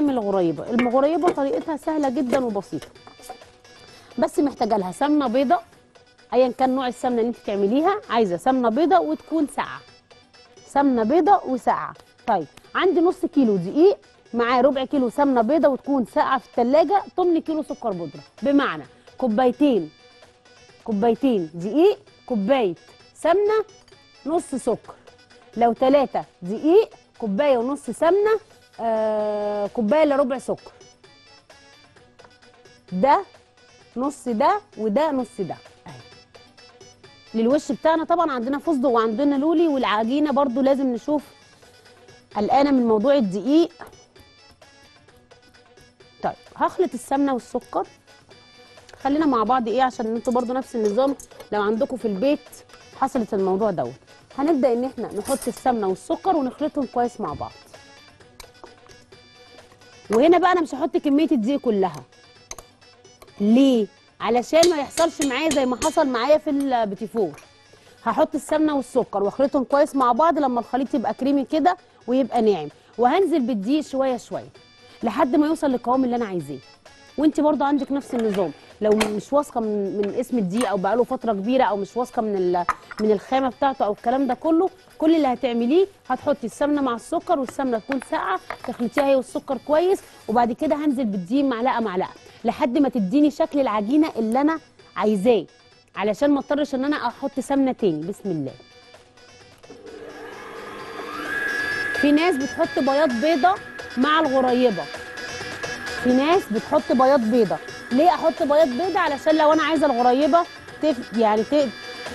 نعمل غريبه الغريبه طريقتها سهله جدا وبسيطه بس محتاجه لها سمنه بيضه ايا كان نوع السمنه اللي انت تعمليها عايزه سمنه بيضه وتكون ساقعه سمنه بيضه وساقعه طيب عندي نص كيلو دقيق معاه ربع كيلو سمنه بيضه وتكون ساقعه في الثلاجه 8 كيلو سكر بودره بمعنى كوبايتين كوبايتين دقيق كوبايه سمنه نص سكر لو ثلاثة دقيق كوبايه ونص سمنه آه كوبايه الا ربع سكر ده نص ده وده نص ده اهي للوش بتاعنا طبعا عندنا فستق وعندنا لولي والعجينه برضو لازم نشوف قلقانه من موضوع الدقيق طيب هخلط السمنه والسكر خلينا مع بعض ايه عشان انتوا برضو نفس النظام لو عندكم في البيت حصلت الموضوع دوت هنبدا ان احنا نحط السمنه والسكر ونخلطهم كويس مع بعض وهنا بقى انا مش هحط كميه الدقيق كلها ليه علشان ما يحصلش معايا زي ما حصل معايا في البتيفور هحط السمنه والسكر واخلطهم كويس مع بعض لما الخليط يبقى كريمي كده ويبقى ناعم وهنزل بالدقيق شويه شويه لحد ما يوصل للقوام اللي انا عايزاه وانت برضو عندك نفس النظام لو مش واثقه من من اسم الدقيق او بقاله فتره كبيره او مش واثقه من ال- من الخامه بتاعته او الكلام ده كله كل اللي هتعمليه هتحطي السمنه مع السكر والسمنه تكون ساقعه تخلطيها هي والسكر كويس وبعد كده هنزل بالدقيق معلقه معلقه لحد ما تديني شكل العجينه اللي انا عايزاه علشان ما اضطرش ان انا احط سمنه تاني بسم الله في ناس بتحط بياض بيضه مع الغريبه في ناس بتحط بياض بيضه ليه احط بياض بيضه علشان لو انا عايزه الغريبه تف يعني ت...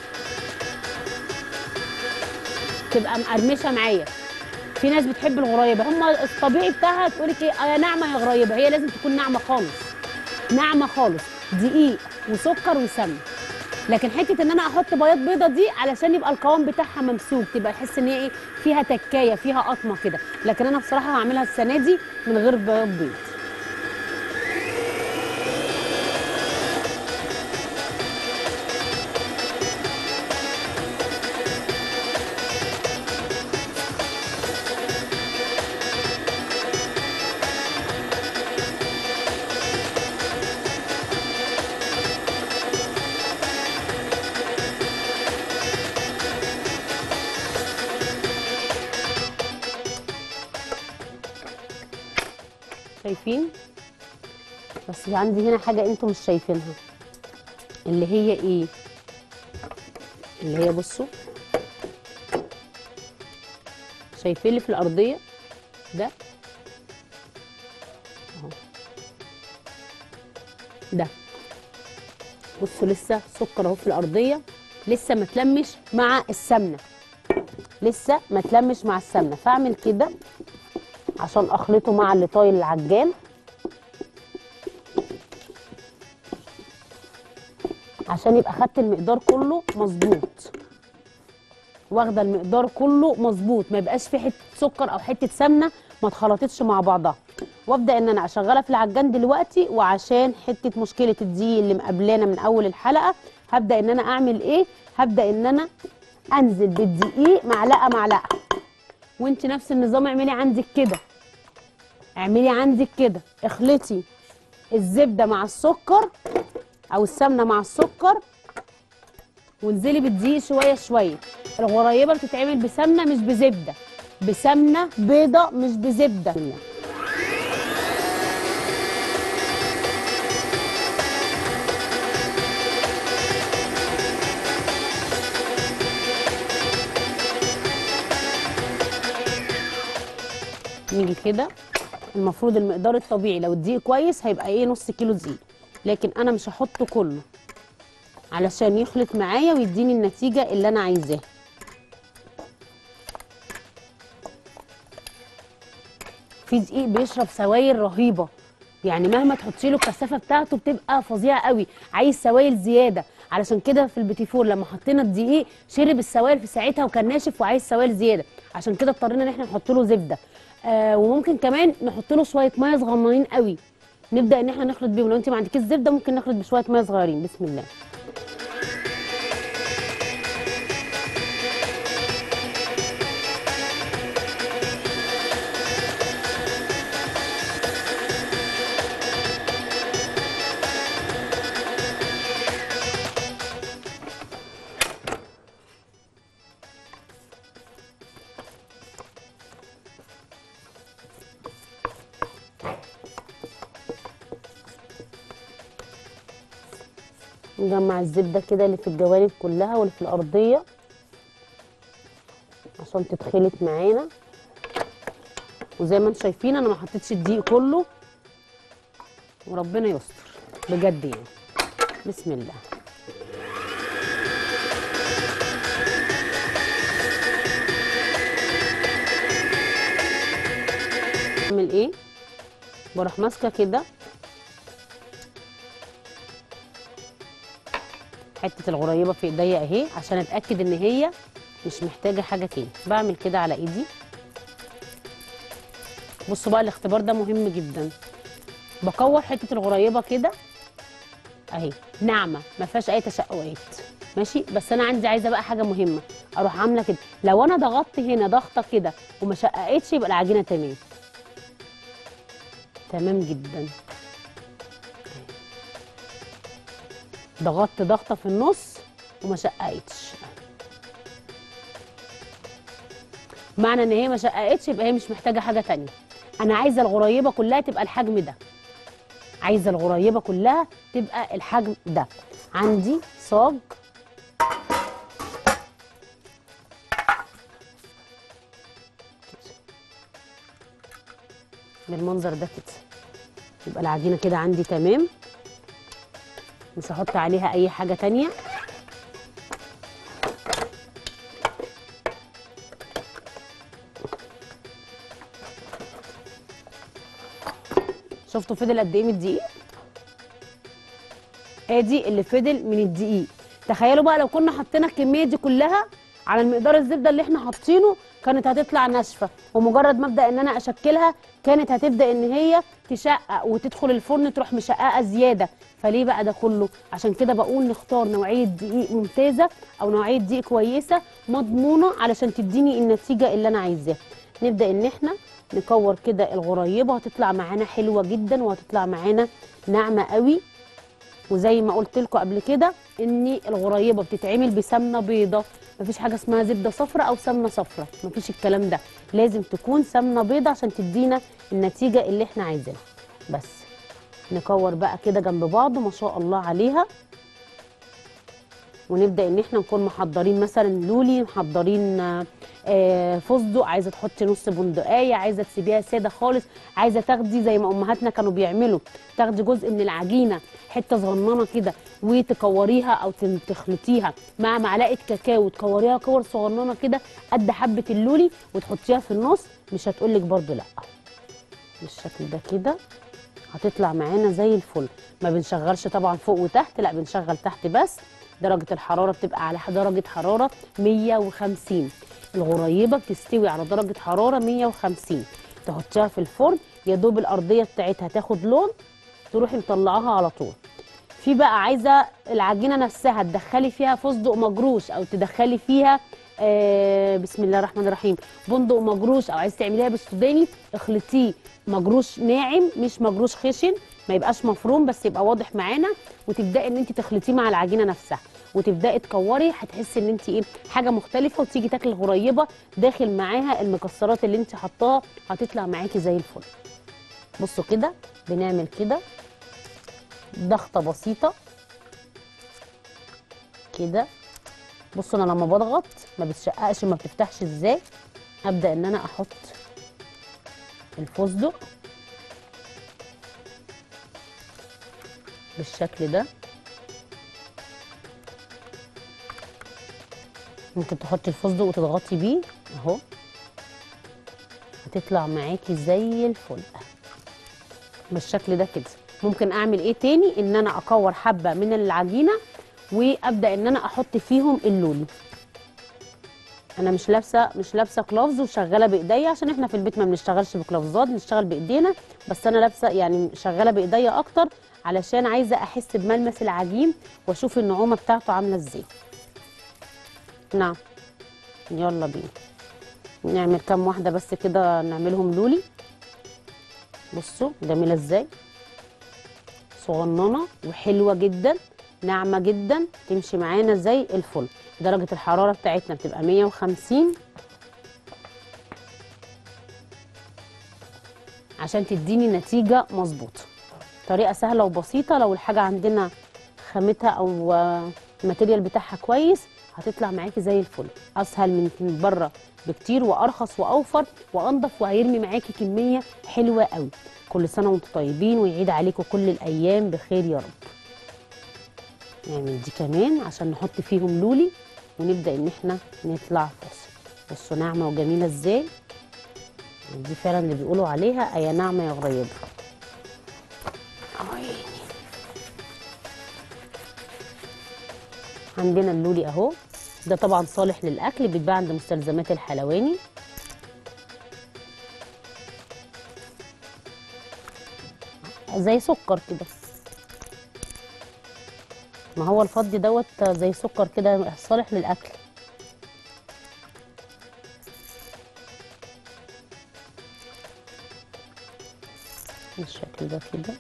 تبقى مقرمشه معايا في ناس بتحب الغريبه هم الطبيعي بتاعها تقول لك ايه آه يا ناعمه يا غريبه هي لازم تكون ناعمه خالص ناعمه خالص دقيق وسكر وسمنه لكن حته ان انا احط بياض بيضه دي علشان يبقى القوام بتاعها ممسوك تبقى تحس ان هي ايه فيها تكايه فيها قطمه كده لكن انا بصراحه هعملها السنه دي من غير بياض بيض شايفين بس عندي هنا حاجه انتم مش شايفينها اللي هي ايه اللي هي بصوا شايفين اللي في الارضيه ده اهو ده بصوا لسه سكر اهو في الارضيه لسه ما تلمش مع السمنه لسه ما تلمش مع السمنه فاعمل كده عشان اخلطه مع اللي طايل العجان عشان يبقى خدت المقدار كله مظبوط واخده المقدار كله مظبوط ما يبقاش في حته سكر او حته سمنه ما اتخلطتش مع بعضها وابدا ان انا اشغلها في العجان دلوقتي وعشان حته مشكله الدقيق اللي مقابلانا من اول الحلقه هبدا ان انا اعمل ايه هبدا ان انا انزل بالدقيق معلقه معلقه وانت نفس النظام اعملي عندك كده اعملي عندك كده اخلطي الزبده مع السكر او السمنه مع السكر وانزلي بالدقيق شويه شويه الغريبه بتتعمل بسمنه مش بزبده بسمنه بيضه مش بزبده نيجي كده المفروض المقدار الطبيعي لو الدقيق كويس هيبقى ايه نص كيلو دقيق لكن انا مش هحطه كله علشان يخلط معايا ويديني النتيجه اللي انا عايزاها في دقيق بيشرب سوائل رهيبه يعني مهما تحطي له الكثافه بتاعته بتبقى فظيعه قوي عايز سوائل زياده علشان كده في البيتيفور لما حطينا الدقيق شرب السوائل في ساعتها وكان ناشف وعايز سوائل زياده عشان كده اضطرينا ان احنا نحط له زبده آه وممكن كمان نحط له شويه ميه صغننين قوي نبدا ان احنا نخلط بيهم لو انت ما عندكيش زبده ممكن نخلط بشويه ميه صغيرين بسم الله نجمع الزبده كده اللي في الجوانب كلها واللي في الارضيه عشان تتخلط معانا وزي ما انتم شايفين انا ما حطيتش الدقيق كله وربنا يستر بجد يعني بسم الله اعمل ايه بروح ماسكه كده حته الغريبه في ايديا اهي عشان اتاكد ان هي مش محتاجه حاجه تاني بعمل كده على ايدي بصوا بقى الاختبار ده مهم جدا بكور حته الغريبه كده اهي ناعمه ما فيهاش اي تشققات ماشي بس انا عندي عايزه بقى حاجه مهمه اروح عامله كده لو انا ضغطت هنا ضغطه كده وما شققتش يبقى العجينه تمام تمام جدا ضغطت ضغطه في النص وما شققتش معنى ان هي ما شققتش يبقى هي مش محتاجه حاجه تانية انا عايزه الغريبه كلها تبقى الحجم ده عايزه الغريبه كلها تبقى الحجم ده عندي صاج بالمنظر ده كده يبقى العجينه كده عندي تمام مش هحط عليها اي حاجه تانية شفتوا فضل قد ايه من الدقيق ادي اللي فضل من الدقيق تخيلوا بقى لو كنا حطينا الكميه دي كلها على المقدار الزبده اللي احنا حاطينه كانت هتطلع ناشفه ومجرد ما ابدا ان انا اشكلها كانت هتبدا ان هي تشقق وتدخل الفرن تروح مشققه زياده فليه بقى ده كله عشان كده بقول نختار نوعيه دقيق ممتازه او نوعيه دقيق كويسه مضمونه علشان تديني النتيجه اللي انا عايزاها نبدا ان احنا نكور كده الغريبه هتطلع معانا حلوه جدا وهتطلع معانا ناعمه قوي وزي ما قلت لكم قبل كده ان الغريبه بتتعمل بسمنه بيضه مفيش حاجه اسمها زبده صفراء او سمنه صفراء مفيش الكلام ده لازم تكون سمنه بيضه عشان تدينا النتيجه اللي احنا عايزينها بس نكور بقى كده جنب بعض ما شاء الله عليها ونبدا ان احنا نكون محضرين مثلا لولي محضرين آه، فستق عايزه تحطي نص بندقايه عايزه تسيبيها ساده خالص عايزه تاخدي زي ما امهاتنا كانوا بيعملوا تاخدي جزء من العجينه حته صغننه كده وتكوريها او تن- تخلطيها مع معلقه كاكاو وتكوريها كور صغننه كده قد حبه اللولي وتحطيها في النص مش هتقولك برضو لا بالشكل ده كده هتطلع معانا زي الفل ما بنشغلش طبعا فوق وتحت لا بنشغل تحت بس درجة الحرارة بتبقى على درجة حرارة 150 الغريبة بتستوي على درجة حرارة 150 تحطيها في الفرن يا دوب الأرضية بتاعتها تاخد لون تروحي مطلعاها على طول في بقى عايزة العجينة نفسها تدخلي فيها فستق مجروش أو تدخلي فيها آه بسم الله الرحمن الرحيم بندق مجروش او عايز تعمليها بالسوداني اخلطيه مجروش ناعم مش مجروش خشن ما يبقاش مفروم بس يبقى واضح معانا وتبداي ان انت تخلطيه مع العجينه نفسها وتبداي تكوري هتحسي ان انت ايه حاجه مختلفه وتيجي تاكلي الغريبه داخل معاها المكسرات اللي انت حطاها هتطلع معاكي زي الفل بصوا كده بنعمل كده ضغطه بسيطه كده بصوا انا لما بضغط ما بتشققش ما بتفتحش ازاي ابدا ان انا احط الفستق بالشكل ده ممكن تحطي الفستق وتضغطي بيه اهو هتطلع معاكي زي الفل بالشكل ده كده ممكن اعمل ايه تاني ان انا اكور حبه من العجينه وابدا ان انا احط فيهم اللولي انا مش لابسه مش لابسه كلوفز وشغاله بايديا عشان احنا في البيت ما بنشتغلش بكلوفزات بنشتغل بايدينا بس انا لابسه يعني شغاله بايديا اكتر علشان عايزه احس بملمس العجين واشوف النعومه بتاعته عامله ازاي نعم يلا بينا نعمل كام واحده بس كده نعملهم لولي بصوا جميله ازاي صغننه وحلوه جدا ناعمه جدا تمشي معانا زي الفل درجه الحراره بتاعتنا بتبقى 150 عشان تديني نتيجه مظبوطه طريقه سهله وبسيطه لو الحاجه عندنا خامتها او آه، الماتيريال بتاعها كويس هتطلع معاكي زي الفل اسهل من من بره بكتير وارخص واوفر وانضف وهيرمي معاكي كميه حلوه قوي كل سنه وانتم طيبين ويعيد عليكم كل الايام بخير يا رب نعمل دي كمان عشان نحط فيهم لولي ونبدا ان احنا نطلع فاصل بصوا ناعمه وجميله ازاي دي فعلا اللي بيقولوا عليها ايا ناعمه يا غريبه عيني عندنا اللولي اهو ده طبعا صالح للاكل بيتباع عند مستلزمات الحلواني زي سكر كده ما هو الفضي دوت زي سكر كده صالح للاكل بالشكل ده كده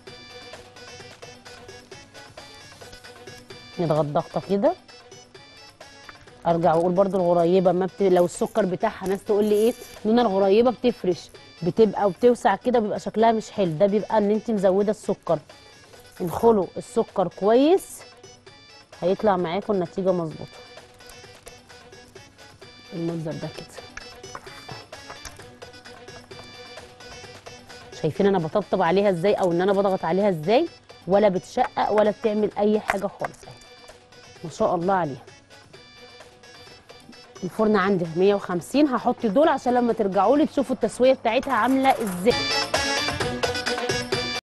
نضغط ضغطه كده ارجع واقول برضو الغريبه ما بت... لو السكر بتاعها ناس تقول لي ايه لون الغريبه بتفرش بتبقى وبتوسع كده بيبقى شكلها مش حلو ده بيبقى ان انت مزوده السكر انخلوا السكر كويس هيطلع معاكم النتيجه مظبوطه المنظر ده كده شايفين انا بطبطب عليها ازاي او ان انا بضغط عليها ازاي ولا بتشقق ولا بتعمل اي حاجه خالص اهي ما شاء الله عليها الفرن عندي 150 هحط دول عشان لما ترجعوا لي تشوفوا التسويه بتاعتها عامله ازاي